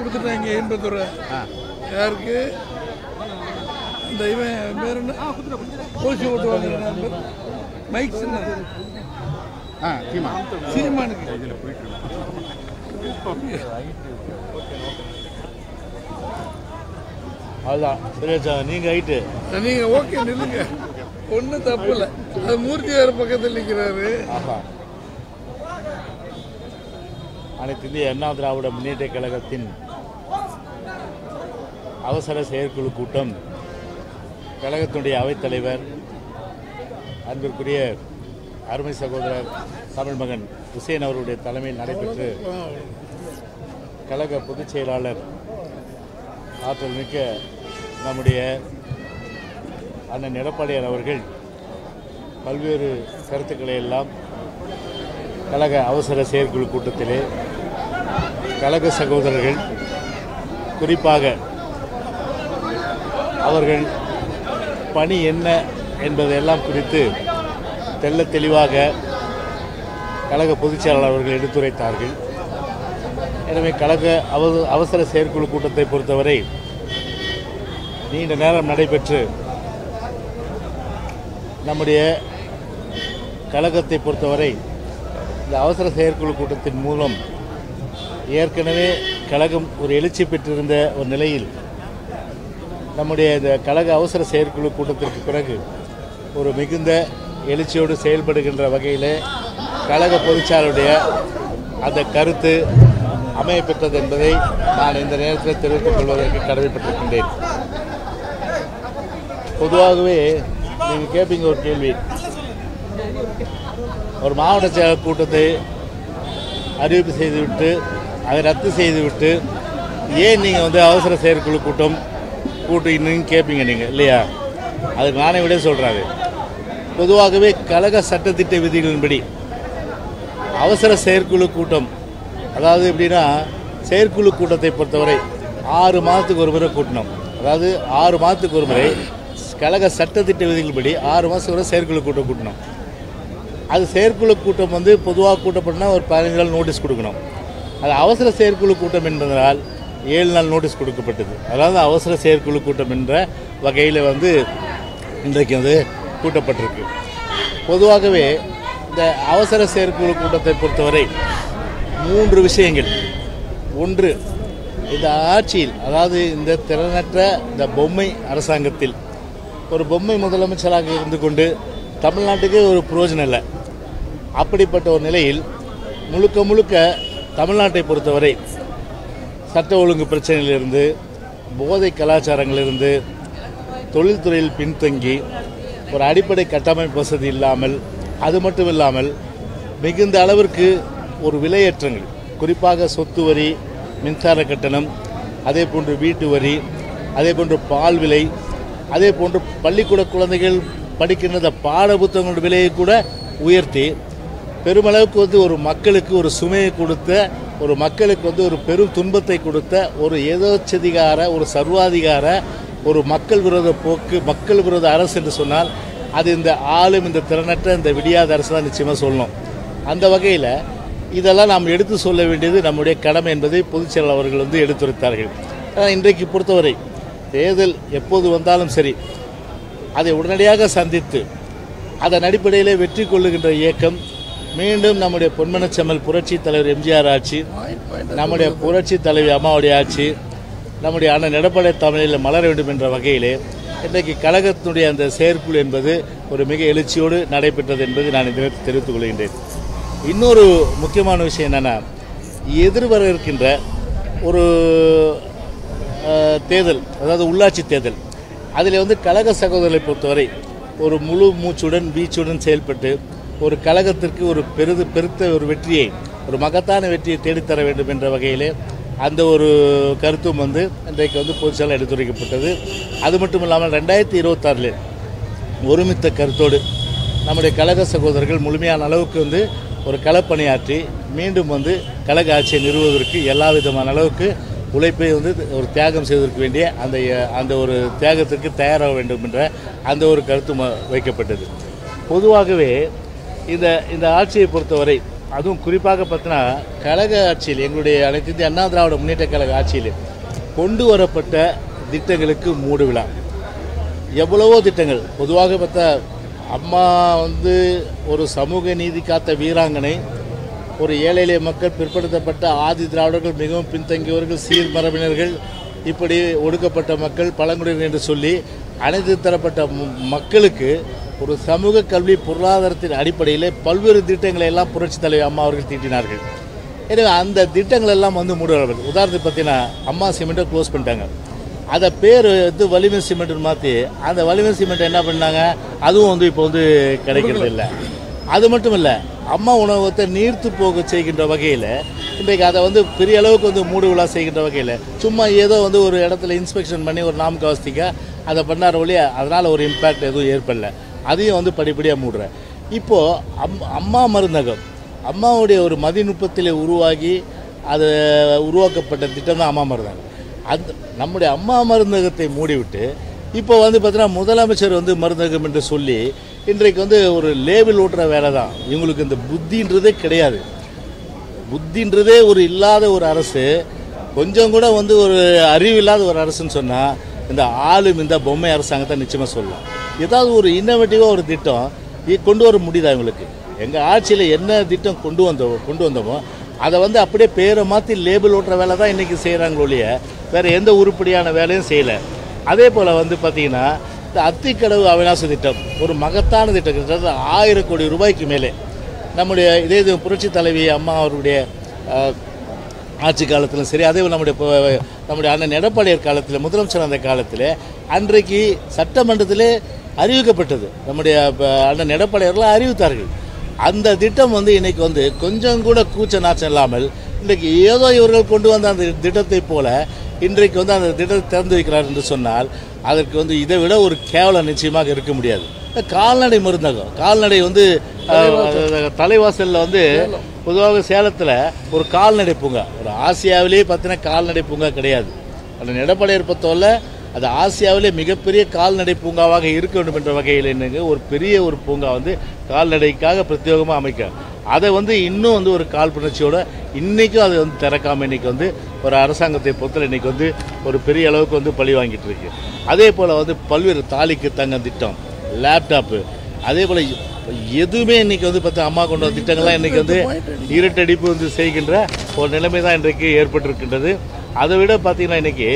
கொடுத்துட்டாங்க இன்பத்துறை ஆ யாருக்கு இந்த இவன் பேர் என்ன கோச்சி ஓட்டுவாங்க நண்பர் மைக் சின்ன ஆ கீமா சீமானுக்கு அதுதான் சுரேஷா நீங்கள் ஹைட்டு நீங்க ஓகே நில்லுங்க ஒன்றும் தப்பு இல்லை அது மூர்த்தி வேறு பக்கத்தில் நிற்கிறாரு ஆஹா அனைத்து இந்திய அண்ணா திராவிட முன்னேற்ற கழகத்தின் அவசர செயற்குழு கூட்டம் கழகத்தினுடைய அவைத்தலைவர் அன்பிற்குரிய அருமை சகோதரர் தமிழ் மகன் ஹுசேன் அவருடைய தலைமையில் நடைபெற்று கழக பொதுச் செயலாளர் ஆற்றல் மிக்க நம்முடைய அண்ணன் எடப்பாடியார் அவர்கள் பல்வேறு கருத்துக்களை எல்லாம் கழக அவசர செயற்குழு கூட்டத்திலே கழக சகோதரர்கள் குறிப்பாக அவர்கள் பணி என்ன என்பதையெல்லாம் குறித்து தெள்ள தெளிவாக கழக பொதுச் செயலாளர் அவர்கள் எடுத்துரைத்தார்கள் எனவே கழக அவ- அவசர செயற்குழு கூட்டத்தை பொறுத்தவரை நீண்ட நேரம் நடைபெற்று நம்முடைய கழகத்தை பொறுத்தவரை இந்த அவசர செயற்குழு கூட்டத்தின் மூலம் ஏற்கனவே கழகம் ஒரு எழுச்சி பெற்றிருந்த ஒரு நிலையில் நம்முடைய இந்த கழக அவசர செயற்குழு கூட்டத்திற்கு பிறகு ஒரு மிகுந்த எழுச்சியோடு செயல்படுகின்ற வகையில் கழக பொதுச்சாளருடைய அந்த கருத்து அமைய பெற்றது என்பதை நான் இந்த நேரத்தில் தெரிவித்துக் கொள்வதற்கு கடமைப்பட்டிருக்கின்றேன் பொதுவாகவே நீங்கள் கேட்பீங்க ஒரு கேள்வி ஒரு மாவட்ட செயலர் கூட்டத்தை அறிவிப்பு செய்துவிட்டு அதை ரத்து செய்துவிட்டு ஏன் நீங்கள் வந்து அவசர செயற்குழு கூட்டம் கூட்டிங்கன்னு கேட்பீங்க நீங்கள் இல்லையா அதுக்கு நானே விட சொல்கிறாரு பொதுவாகவே கழக சட்டத்திட்ட விதிகளின்படி அவசர செயற்குழு கூட்டம் அதாவது எப்படின்னா செயற்குழு கூட்டத்தை பொறுத்தவரை ஆறு மாதத்துக்கு ஒரு முறை கூட்டணும் அதாவது ஆறு மாதத்துக்கு ஒரு முறை கழக சட்டத்திட்ட விதிகளின்படி ஆறு மாதத்துக்கு ஒரு முறை செயற்குழு கூட்டம் கூட்டணும் அது செயற்குழு கூட்டம் வந்து பொதுவாக கூட்டப்பட்டனா ஒரு பதினஞ்சு நாள் நோட்டீஸ் கொடுக்கணும் அது அவசர செயற்குழு கூட்டம் என்பதனால் ஏழு நாள் நோட்டீஸ் கொடுக்கப்பட்டது அதாவது அவசர செயற்குழு கூட்டம் என்ற வகையில் வந்து இன்றைக்கு வந்து கூட்டப்பட்டிருக்கு பொதுவாகவே இந்த அவசர செயற்குழு கூட்டத்தை பொறுத்தவரை மூன்று விஷயங்கள் ஒன்று இந்த ஆட்சியில் அதாவது இந்த திறனற்ற இந்த பொம்மை அரசாங்கத்தில் ஒரு பொம்மை முதலமைச்சராக இருந்து கொண்டு தமிழ்நாட்டுக்கு ஒரு பிரயோஜனம் இல்லை அப்படிப்பட்ட ஒரு நிலையில் முழுக்க முழுக்க தமிழ்நாட்டை பொறுத்தவரை சட்ட ஒழுங்கு பிரச்சனையிலிருந்து போதை கலாச்சாரங்களிலிருந்து தொழில்துறையில் பின்தங்கி ஒரு அடிப்படை கட்டமைப்பு வசதி இல்லாமல் அது மட்டும் இல்லாமல் மிகுந்த அளவிற்கு ஒரு விலையேற்றங்கள் குறிப்பாக சொத்து வரி மின்சார கட்டணம் அதே போன்று வீட்டு வரி அதே போன்று பால் விலை அதே போன்று பள்ளிக்கூட குழந்தைகள் படிக்கின்ற இந்த பாட புத்தகங்களோட விலையை கூட உயர்த்தி பெருமளவுக்கு வந்து ஒரு மக்களுக்கு ஒரு சுமையை கொடுத்த ஒரு மக்களுக்கு வந்து ஒரு பெரும் துன்பத்தை கொடுத்த ஒரு ஏதோச்சதிகார ஒரு சர்வாதிகார ஒரு மக்கள் விரோத போக்கு மக்கள் விரோத அரசு என்று சொன்னால் அது இந்த ஆளும் இந்த திறனற்ற இந்த விடியாத அரசு தான் நிச்சயமாக சொல்லணும் அந்த வகையில் இதெல்லாம் நாம் எடுத்து சொல்ல வேண்டியது நம்முடைய கடமை என்பதை பொதுச் செயலாளர் அவர்கள் வந்து எடுத்துரைத்தார்கள் ஆனால் இன்றைக்கு பொறுத்தவரை தேர்தல் எப்போது வந்தாலும் சரி அதை உடனடியாக சந்தித்து அதன் அடிப்படையிலே வெற்றி கொள்ளுகின்ற இயக்கம் மீண்டும் நம்முடைய பொன்மனச்செம்மல் புரட்சி தலைவர் எம்ஜிஆர் ஆட்சி நம்முடைய புரட்சி தலைவி அம்மாவுடைய ஆட்சி நம்முடைய அண்ணன் எடப்பாடி தமிழில் மலர வேண்டும் என்ற வகையிலே இன்றைக்கு கழகத்தினுடைய அந்த செயற்குழு என்பது ஒரு மிக எழுச்சியோடு நடைபெற்றது என்பது நான் இந்த நேரத்தில் தெரிவித்துக் கொள்கின்றேன் இன்னொரு முக்கியமான விஷயம் என்னென்னா எதிர்வர இருக்கின்ற ஒரு அஹ், தேர்தல் அதாவது உள்ளாட்சி தேர்தல் அதில் வந்து கழக சகோதரர்களை பொறுத்தவரை ஒரு முழு மூச்சுடன் வீச்சுடன் செயல்பட்டு ஒரு கழகத்திற்கு ஒரு பெரிது பெருத்த ஒரு வெற்றியை ஒரு மகத்தான வெற்றியை தேடித்தர வேண்டும் என்ற வகையிலே அந்த ஒரு கருத்தும் வந்து இன்றைக்கு வந்து பொதுச்செயலாளர் எடுத்துரைக்கப்பட்டது அது மட்டும் இல்லாமல் ரெண்டாயிரத்தி இருபத்தாறில் ஒருமித்த கருத்தோடு நம்முடைய கழக சகோதரர்கள் முழுமையான அளவுக்கு வந்து ஒரு களப்பணியாற்றி மீண்டும் வந்து கழக ஆட்சியை நிறுவுவதற்கு எல்லா விதமான அளவுக்கு உழைப்பை வந்து ஒரு தியாகம் செய்வதற்கு வேண்டிய அந்த அந்த ஒரு தியாகத்திற்கு தயாராக வேண்டும் என்ற அந்த ஒரு கருத்து ம- வைக்கப்பட்டது பொதுவாகவே இந்த இந்த ஆட்சியை பொறுத்தவரை அதுவும் குறிப்பாக பார்த்தீங்கன்னா கழக ஆட்சியில் எங்களுடைய அனைத்து இந்திய அண்ணா திராவிட முன்னேற்ற கழக ஆட்சியில் கொண்டு வரப்பட்ட திட்டங்களுக்கு மூடு விழா எவ்வளவோ திட்டங்கள் பொதுவாக பார்த்தா அம்மா வந்து ஒரு சமூக நீதி காத்த வீராங்கனை ஒரு ஏழை எளிய மக்கள் பிற்படுத்தப்பட்ட ஆதி திராவிடர்கள் மிகவும் பின்தங்கியவர்கள் சீர்மரபினர்கள் இப்படி ஒடுக்கப்பட்ட மக்கள் பழங்குடியினர் என்று சொல்லி அனைத்து தரப்பட்ட ம- மக்களுக்கு ஒரு சமூக கல்வி பொருளாதாரத்தின் அடிப்படையில் பல்வேறு திட்டங்களை எல்லாம் புரட்சித் தலைவர் அம்மா அவர்கள் தீட்டினார்கள் எனவே அந்த திட்டங்கள் எல்லாம் வந்து மூடுவார்கள் உதாரணத்துக்கு பார்த்தீங்கன்னா அம்மா சிமெண்ட்டை க்ளோஸ் பண்ணிட்டாங்க அதை பேர் வந்து வலிமை சிமெண்ட்னு மாற்றி அந்த வலிமை சிமெண்ட் என்ன பண்ணாங்க அதுவும் வந்து இப்போ வந்து கிடைக்கிறது இல்லை அது மட்டும் இல்லை அம்மா உணவகத்தை நீர்த்து போக செய்கின்ற வகையில் இன்றைக்கு அதை வந்து பெரிய அளவுக்கு வந்து மூடு விழா செய்கின்ற வகையில் சும்மா ஏதோ வந்து ஒரு இடத்துல இன்ஸ்பெக்ஷன் பண்ணி ஒரு நாம கவஸ்திக்க அதை பண்ணார் ஒழிய அதனால் ஒரு இம்பேக்ட் எதுவும் ஏற்படல அதையும் வந்து படிப்படியாக மூடுறேன் இப்போது அம் அம்மா மருந்தகம் அம்மாவுடைய ஒரு மதிநுட்பத்தில் உருவாகி அது உருவாக்கப்பட்ட திட்டம் தான் அம்மா மருந்தகம் அந்த நம்முடைய அம்மா மருந்தகத்தை மூடிவிட்டு இப்போ வந்து பார்த்தீங்கன்னா முதலமைச்சர் வந்து மருந்தகம் என்று சொல்லி இன்றைக்கு வந்து ஒரு லேபிள் ஓட்டுற வேலை தான் இவங்களுக்கு இந்த புத்தின்றதே கிடையாது புத்தின்றதே ஒரு இல்லாத ஒரு அரசு கொஞ்சம் கூட வந்து ஒரு அறிவு இல்லாத ஒரு அரசுன்னு சொன்னால் இந்த ஆளும் இந்த பொம்மை அரசாங்கத்தை நிச்சயமாக சொல்லலாம் ஏதாவது ஒரு இன்னோவேட்டிவாக ஒரு திட்டம் இ- கொண்டு வர முடியுதா இவங்களுக்கு எங்கள் ஆட்சியில் என்ன திட்டம் கொண்டு வந்தோம் கொண்டு வந்தோமோ அதை வந்து அப்படியே பேரை மாற்றி லேபிள் ஓட்டுற வேலை தான் இன்றைக்கி செய்கிறாங்க ஒழிய வேறு எந்த உருப்படியான வேலையும் செய்யலை அதே போல் வந்து பார்த்திங்கன்னா இந்த அத்திக்கடவு அவிநாசி திட்டம் ஒரு மகத்தான திட்டம் கிட்டத்தட்ட ஆயிரம் கோடி ரூபாய்க்கு மேலே நம்முடைய இதே இது புரட்சி தலைவி அம்மா அவருடைய அஹ், ஆட்சி காலத்திலும் சரி அதே போல் நம்முடைய இப்போ- நம்முடைய அண்ணன் எடப்பாடியார் காலத்தில் முதலமைச்சர் அந்த காலத்தில் அன்றைக்கு சட்டமன்றத்திலே அறிவிக்கப்பட்டது நம்முடைய ப- அண்ணன் எடப்பாடியார்லாம் அறிவித்தார்கள் அந்த திட்டம் வந்து இன்னைக்கு வந்து கொஞ்சம் கூட கூச்ச நாச்சம் இல்லாமல் இன்றைக்கு ஏதோ இவர்கள் கொண்டு வந்த அந்த திட்டத்தை போல இன்றைக்கு வந்து அந்த திட்டத்தை திறந்து வைக்கிறார் என்று சொன்னால் அதற்கு வந்து இதை விட ஒரு கேவலம் நிச்சயமாக இருக்க முடியாது கால்நடை மருந்தகம் கால்நடை வந்து அஹ், தலைவாசலில் வந்து பொதுவாக சேலத்தில் ஒரு கால்நடை பூங்கா ஒரு ஆசியாவிலேயே பார்த்தீங்கன்னா கால்நடை பூங்கா கிடையாது அந்த எடப்பாடியார் பொறுத்தவரை அது ஆசியாவிலே மிகப்பெரிய கால்நடை பூங்காவாக இருக்க வேண்டும் என்ற வகையில் என்னங்க ஒரு பெரிய ஒரு பூங்கா வந்து கால்நடைக்காக பிரத்யேகமாக அமைக்க அதை வந்து இன்னும் வந்து ஒரு காழ்ப்புணர்ச்சியோட இன்றைக்கும் அதை வந்து திறக்காம இன்னைக்கு வந்து ஒரு அரசாங்கத்தை பொறுத்தல இன்னைக்கு வந்து ஒரு பெரிய அளவுக்கு வந்து பழி வாங்கிட்டு இருக்கு அதே போல் வந்து பல்வேறு தாலிக்கு தங்க திட்டம் லேப்டாப்பு அதே போல் எதுவுமே இன்னைக்கு வந்து பார்த்தா அம்மா கொண்டு வந்த திட்டங்கள்லாம் இன்னைக்கு வந்து இருட்டடிப்பு வந்து செய்கின்ற ஒரு நிலைமை தான் இன்றைக்கு ஏற்பட்டிருக்கின்றது அதை விட பார்த்தீங்கன்னா இன்னைக்கு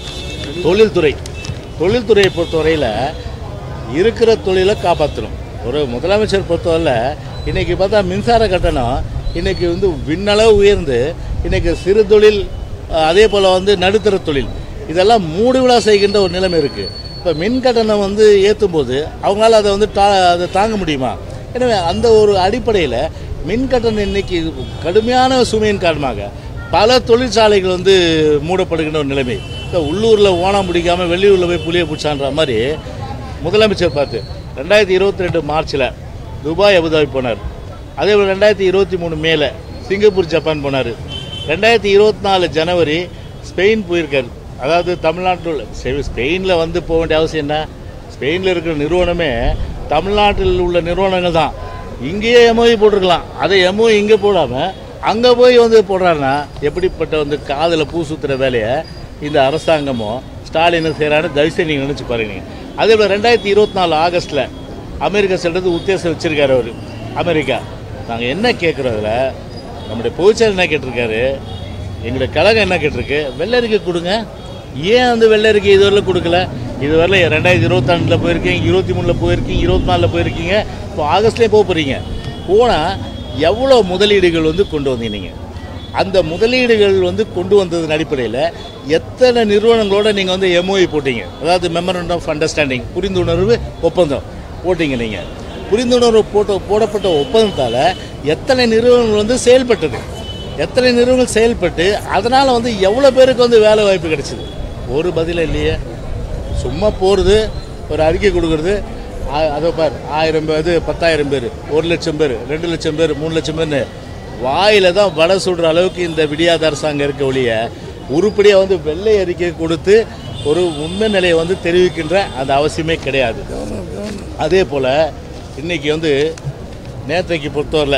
தொழில்துறை தொழில்துறையை பொறுத்தவரையில் இருக்கிற தொழிலை காப்பாற்றணும் ஒரு முதலமைச்சர் பொறுத்தவரையில் இன்னைக்கு பார்த்தா மின்சார கட்டணம் இன்னைக்கு வந்து விண்ணளவு உயர்ந்து இன்னைக்கு சிறு தொழில் அஹ், அதே போல் வந்து நடுத்தர தொழில் இதெல்லாம் மூடு விழா செய்கின்ற ஒரு நிலைமை இருக்குது இப்போ மின் கட்டணம் வந்து ஏற்றும் போது அவங்களால அதை வந்து தா அதை தாங்க முடியுமா எனவே அந்த ஒரு அடிப்படையில் மின் கட்டணம் இன்னைக்கு கடுமையான சுமையின் காரணமாக பல தொழிற்சாலைகள் வந்து மூடப்படுகின்ற ஒரு நிலைமை இப்போ உள்ளூரில் ஓணம் பிடிக்காமல் வெளியூரில் போய் புளிய பிடிச்சான்ற மாதிரி முதலமைச்சர் பார்த்து ரெண்டாயிரத்தி இருபத்தி ரெண்டு மார்ச்சில் துபாய் அபுதாபி போனார் அதே போல் ரெண்டாயிரத்தி இருபத்தி மூணு மேல சிங்கப்பூர் ஜப்பான் போனார் ரெண்டாயிரத்தி இருபத்தி நாலு ஜனவரி ஸ்பெயின் போயிருக்கார் அதாவது தமிழ்நாட்டில் சரி ஸ்பெயினில் வந்து போக வேண்டிய அவசியம் என்ன ஸ்பெயினில் இருக்கிற நிறுவனமே தமிழ்நாட்டில் உள்ள நிறுவனங்கள் தான் இங்கேயே எம்ஓஇ போட்டிருக்கலாம் அதை எம்ஓஇ இங்கே போடாமல் அங்கே போய் வந்து போடுறாருன்னா எப்படிப்பட்ட வந்து காதில் பூ சுற்றுற வேலையை இந்த அரசாங்கமும் ஸ்டாலினும் செய்கிறான்னு தயவுசெய்து நீங்கள் நினச்சி பாருங்க அதே போல் ரெண்டாயிரத்தி இருபத்தி நாலு ஆகஸ்ட்டில் அமெரிக்கா செல்றது உத்தேசம் வச்சிருக்காரு அவர் அமெரிக்கா நாங்கள் என்ன கேட்குறதுல நம்முடைய பொதுச்செயலர் என்ன கேட்டிருக்காரு எங்களுடைய கழகம் என்ன கேட்டிருக்கு வெள்ளரிக்கை கொடுங்க ஏன் வந்து வெள்ளரிக்கை இதுவரையிலும் கொடுக்கல இதுவரையிலும் ரெண்டாயிரத்தி இருபத்தாண்டில் போயிருக்கீங்க இருபத்தி மூணில் போயிருக்கீங்க இருபத்தி நாலில் போயிருக்கீங்க இப்போ ஆகஸ்ட்லேயே போக போகிறீங்க போனால் எவ்வளோ முதலீடுகள் வந்து கொண்டு வந்தீங்க நீங்கள் அந்த முதலீடுகள் வந்து கொண்டு வந்ததன் அடிப்படையில் எத்தனை நிறுவனங்களோட நீங்கள் வந்து எம்ஓஇ போட்டீங்க அதாவது மெமரண்டம் ஆஃப் அண்டர்ஸ்டாண்டிங் புரிந்துணர்வு ஒப்பந்தம் போட்டீங்க நீங்கள் புரிந்துணர்வு போட்ட போடப்பட்ட ஒப்பந்தத்தால் எத்தனை நிறுவனங்கள் வந்து செயல்பட்டது எத்தனை நிறுவனங்கள் செயல்பட்டு அதனால் வந்து எவ்வளோ பேருக்கு வந்து வேலை வாய்ப்பு கிடைச்சிது ஒரு பதிலும் இல்லையே சும்மா போகிறது ஒரு அறிக்கை கொடுக்குறது ஆ- அதோ பார் ஆயிரம் பேர் இது பத்தாயிரம் பேர் ஒரு லட்சம் பேர் ரெண்டு லட்சம் பேர் மூணு லட்சம் பேர்னு வாயில தான் வடை சுடுற அளவுக்கு இந்த விடியாத அரசாங்கம் இருக்க ஒழிய உருப்படியாக வந்து வெள்ளை அறிக்கை கொடுத்து ஒரு உண்மை நிலையை வந்து தெரிவிக்கின்ற அந்த அவசியமே கிடையாது அதே போல் இன்னைக்கு வந்து நேற்றைக்கு பொறுத்தவரையில்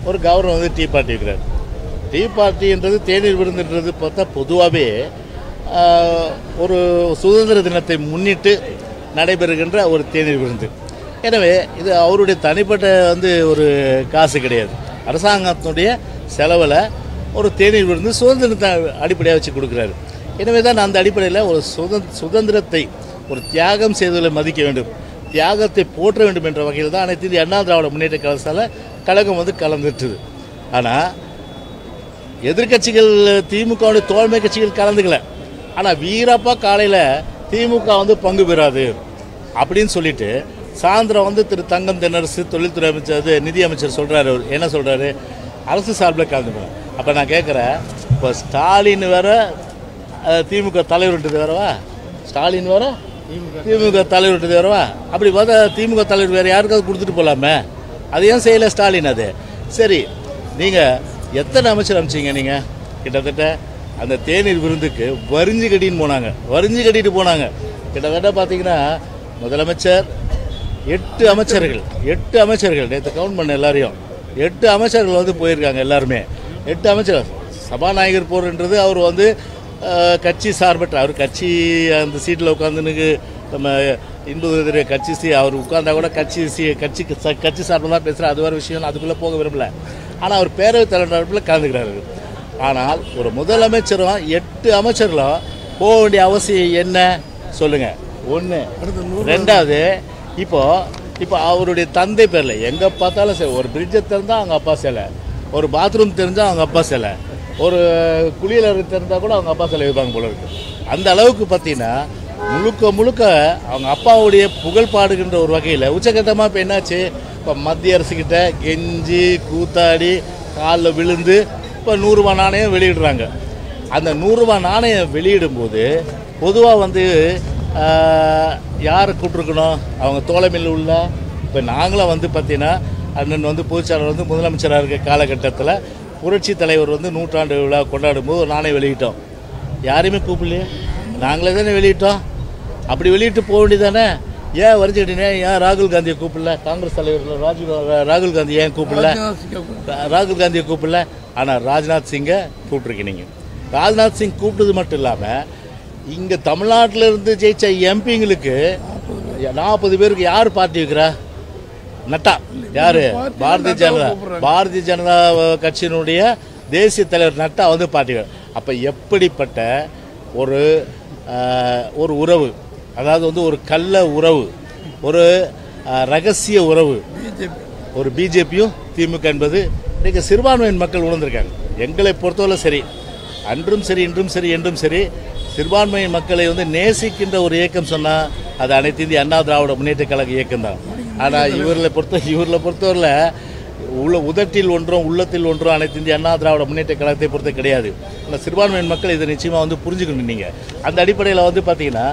ஒரு கவர்னர் வந்து டீ பார்ட்டி வைக்கிறார் டீ பார்ட்டின்றது தேநீர் விருந்துன்றது பார்த்தா பொதுவாகவே ஒரு சுதந்திர தினத்தை முன்னிட்டு நடைபெறுகின்ற ஒரு தேநீர் விருந்து எனவே இது அவருடைய தனிப்பட்ட வந்து ஒரு காசு கிடையாது அரசாங்கத்தினுடைய செலவில் ஒரு தேநீர் விருந்து சுதந்திரத்தை அடிப்படையாக வச்சு கொடுக்குறாரு எனவே தான் அந்த அடிப்படையில் ஒரு சுதந் சுதந்திரத்தை ஒரு தியாகம் செய்தவர்களை மதிக்க வேண்டும் தியாகத்தை போற்ற வேண்டும் என்ற வகையில் தான் அனைத்து இந்திய அண்ணா திராவிட முன்னேற்ற கழகத்தால் கழகம் வந்து கலந்துட்டுது ஆனால் எதிர்க்கட்சிகள் திமுகவுடைய தோழமை கட்சிகள் கலந்துக்கல ஆனால் வீரப்பா காலையில் திமுக வந்து பங்கு பெறாது அப்படின்னு சொல்லிட்டு சாயந்தரம் வந்து திரு தங்கம் தென்னரசு தொழில்துறை அமைச்சர் அது நிதி அமைச்சர் சொல்கிறாரு அவர் என்ன சொல்கிறாரு அரசு சார்பில் கலந்துக்கணும் அப்போ நான் கேட்குறேன் இப்போ ஸ்டாலின் வேற அஹ், திமுக தலைவர்ன்றது வேறவா ஸ்டாலின் வேற திமுக தலைவர்ன்றது வேறவா அப்படி பார்த்தா திமுக தலைவர் வேறு யாருக்காவது கொடுத்துட்டு போகலாமே அது ஏன் செய்யலை ஸ்டாலின் அது சரி நீங்கள் எத்தனை அமைச்சர் அனுப்பிச்சிங்க நீங்கள் கிட்டத்தட்ட அந்த தேநீர் விருந்துக்கு வரிஞ்சு கட்டின்னு போனாங்க வரிஞ்சு கட்டிட்டு போனாங்க கிட்டத்தட்ட பார்த்தீங்கன்னா முதலமைச்சர் எட்டு அமைச்சர்கள் எட்டு அமைச்சர்கள் நேற்று கவுண்ட் பண்ண எல்லாரையும் எட்டு அமைச்சர்கள் வந்து போயிருக்காங்க எல்லாருமே எட்டு அமைச்சர் சபாநாயகர் போறன்றது அவர் வந்து அஹ், கட்சி சார்பற்ற அவர் கட்சி அந்த சீட்டில் உட்காந்துனுக்கு நம்ம இன்பது கட்சி சி அவர் உட்கார்ந்தா கூட கட்சி சி கட்சிக்கு ச- கட்சி சார்பில் தான் பேசுகிறார் அது வேறு விஷயம் அதுக்குள்ளே போக விரும்பல ஆனால் அவர் பேரவைத் தலைவர் கலந்துக்கிறாரு ஆனால் ஒரு முதலமைச்சரும் எட்டு அமைச்சர்களும் போக வேண்டிய அவசியம் என்ன சொல்லுங்க ஒன்று ரெண்டாவது இப்போ இப்போ அவருடைய தந்தை பேரில் எங்கே பார்த்தாலும் சரி ஒரு பிரிட்ஜை தெரிந்தால் அவங்க அப்பா சிலை ஒரு பாத்ரூம் தெரிஞ்சால் அவங்க அப்பா சிலை ஒரு குளியலறை தெரிந்தால் கூட அவங்க அப்பா சிலை வைப்பாங்க போல இருக்கு அந்த அளவுக்கு பார்த்தீங்கன்னா முழுக்க முழுக்க அவங்க அப்பாவுடைய புகழ் பாடுகின்ற ஒரு வகையில் உச்சகட்டமாக இப்போ என்னாச்சு இப்போ மத்திய அரசுக்கிட்ட கெஞ்சி கூத்தாடி காலில் விழுந்து இப்போ நூறுரூவா நாணயம் வெளியிடுறாங்க அந்த நூறுரூவா நாணயம் வெளியிடும்போது பொதுவாக வந்து ஆஹ், யாரை கூப்பிட்ருக்கணும் அவங்க தோழமையில் உள்ள இப்போ நாங்களும் வந்து பார்த்தீங்கன்னா அண்ணன் வந்து பொதுச்சாளர் வந்து முதலமைச்சராக இருக்க காலகட்டத்தில் புரட்சி தலைவர் வந்து நூற்றாண்டு விழா கொண்டாடும் போது ஒரு நாணயம் வெளியிட்டோம் யாரையுமே கூப்பிடலையே நாங்களே தானே வெளியிட்டோம் அப்படி வெளியிட்டு போக வேண்டியதானே ஏன் வரைஞ்சிக்கிட்டீங்க ஏன் ராகுல் காந்தியை கூப்பிடல காங்கிரஸ் தலைவர் ராஜீவ் ராகுல் காந்தி ஏன் கூப்பிடல ரா- ராகுல் காந்தியை கூப்பிடல ஆனால் ராஜ்நாத் சிங்கை கூப்பிட்ருக்கீங்க ராஜ்நாத் சிங் கூப்பிட்டது மட்டும் இல்லாமல் இங்கே தமிழ்நாட்டில் இருந்து ஜெயிச்ச எம்பிங்களுக்கு நாற்பது பேருக்கு யார் பார்ட்டி வைக்கிறா நட்டா யாரு பார்ட்டி பாரதிய நட்டாவை ஜனதா கூப்பிடுறாங்க. பாரதிய ஜனதா கட்சியினுடைய தேசிய தலைவர் நட்டா வந்து பார்ட்டி அப்போ எப்படிப்பட்ட ஒரு ஆஹ், ஒரு உறவு அதாவது வந்து ஒரு கள்ள உறவு ஒரு ஆஹ், ரகசிய உறவு பிஜேபி ஒரு பிஜேபியும் திமுக என்பது இன்றைக்கு சிறுபான்மையின் மக்கள் உணர்ந்திருக்காங்க எங்களை பொறுத்தவரை சரி அன்றும் சரி இன்றும் சரி என்றும் சரி சிறுபான்மையின் மக்களை வந்து நேசிக்கின்ற ஒரு இயக்கம் சொன்னால் அது அனைத்து இந்திய அண்ணா திராவிட முன்னேற்ற கழக இயக்கம் தான் ஆனால் இவர்களை பொறுத்த இவர்களை பொறுத்தவரையில் உள்ள உதட்டில் ஒன்றும் உள்ளத்தில் ஒன்றும் அனைத்து இந்திய அண்ணா திராவிட முன்னேற்ற கழகத்தை பொறுத்த கிடையாது ஆனால் சிறுபான்மையின் மக்கள் இதை நிச்சயமாக வந்து புரிஞ்சுக்கணும் நீங்கள் அந்த அடிப்படையில் வந்து பார்த்தீங்கன்னா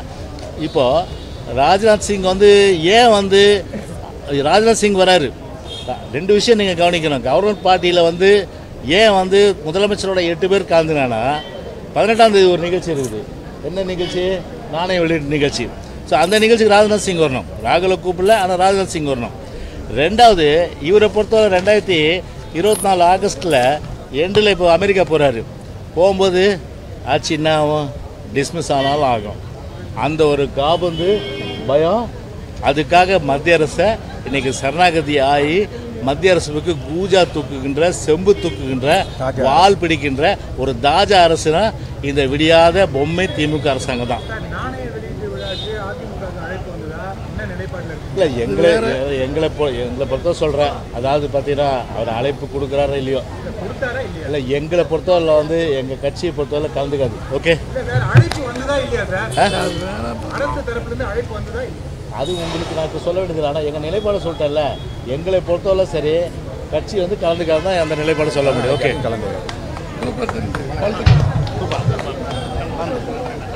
இப்போது ராஜ்நாத் சிங் வந்து ஏன் வந்து ராஜ்நாத் சிங் வராரு ரெண்டு விஷயம் நீங்கள் கவனிக்கணும் கவர்மெண்ட் பார்ட்டியில் வந்து ஏன் வந்து முதலமைச்சரோட எட்டு பேர் கலந்துனானா பதினெட்டாம் தேதி ஒரு நிகழ்ச்சி இருக்குது என்ன நிகழ்ச்சி நாணய வெளியீட்டு நிகழ்ச்சி ஸோ அந்த நிகழ்ச்சிக்கு ராஜ்நாத் சிங் வரணும் ராகுலை கூப்பிடல ஆனால் ராஜ்நாத் சிங் வரணும் ரெண்டாவது இவரை பொறுத்தவரை ரெண்டாயிரத்தி இருபத்தி நாலு ஆகஸ்ட்டில் எண்டில் இப்போ அமெரிக்கா போகிறாரு போகும்போது ஆச்சு என்ன ஆகும் டிஸ்மிஸ் ஆனாலும் ஆகும் அந்த ஒரு காபந்து பயம் அதுக்காக மத்திய அரசை இன்னைக்கு சரணாகதி ஆகி மத்திய அரசுக்கு கூஜா தூக்குகின்ற செம்பு தூக்குகின்ற வால் பிடிக்கின்ற ஒரு தாஜா அரசுனா இந்த விடியாத பொம்மை திமுக அரசாங்கம் தான் நாணய வெளியீட்டு விழாக்கு அதிமுக அழைப்பு வந்ததா என்ன நிலைப்பாட்டில் இருக்கு இல்லை எங்களை எங்களை பொ எங்களை பொறுத்த சொல்கிறேன் அதாவது பார்த்தீங்கன்னா அவர் அழைப்பு கொடுக்குறாரோ இல்லையோ கொடுத்தாரா இல்லையா இல்லை எங்களை பொறுத்தவரை வந்து எங்கள் கட்சியை பொறுத்தவரை கலந்துக்காது ஓகே இல்ல வேற அழைப்பு வந்ததா இல்லையா சார் அரசு தரப்புல இருந்து அழைப்பு வந்ததா இல்லையா அது உங்களுக்கு நான் இப்போ சொல்ல வேண்டியது ஆனால் எங்கள் நிலைப்பாடு சொல்லிட்டேன்ல எங்களை பொறுத்தவரை சரி கட்சி வந்து கலந்துக்காது தான் அந்த நிலைப்பாடு சொல்ல முடியும் ஓகே சூப்பர் வாழ்த்துக்கள்